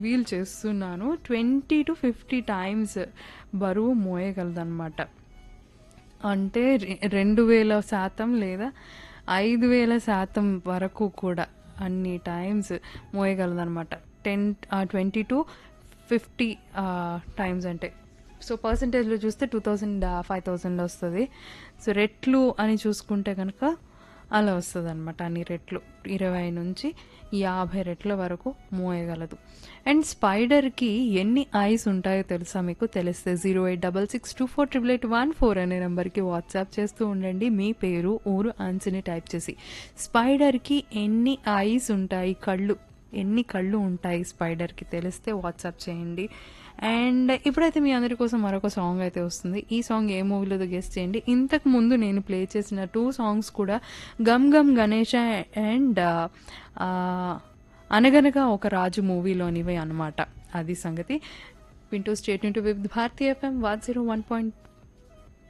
wheel చేస్తున్నాను twenty to fifty times బరువు మోయగలదన్నమాట అంటే రె- రెండు వేల శాతం లేదా ఐదు వేల శాతం వరకు కూడా అన్ని టైమ్స్ మోయగలదన్నమాట ten twenty to fifty times అంటే సో పర్సంటేజ్లో చూస్తే టూ థౌజండ్ ఫైవ్ థౌజండ్ వస్తుంది సో రెట్లు అని చూసుకుంటే కనుక అలా వస్తుంది అనమాట అన్ని రెట్లు ఇరవై నుంచి యాభై రెట్ల వరకు మోయగలదు అండ్ స్పైడర్కి ఎన్ని ఐస్ ఉంటాయో తెలుసా మీకు తెలిస్తే zero eight double six two four triple eight one four అనే నెంబర్కి వాట్సాప్ చేస్తూ ఉండండి మీ పేరు ఊరు ఆన్సర్ని టైప్ చేసి స్పైడర్కి ఎన్ని ఐస్ ఉంటాయి కళ్ళు ఎన్ని కళ్ళు ఉంటాయి స్పైడర్కి తెలిస్తే వాట్సాప్ చేయండి అండ్ ఇప్పుడైతే మీ అందరి కోసం మరొక సాంగ్ అయితే వస్తుంది ఈ సాంగ్ ఏ మూవీలో గెస్ట్ చేయండి ఇంతకు ముందు నేను ప్లే చేసిన టూ సాంగ్స్ కూడా గమ్ గమ్ గణేష అండ్ అనగనగా ఒక రాజు మూవీలోనివే అనమాట అది సంగతి వింటూ stay tuned with Bharati FM one zero one point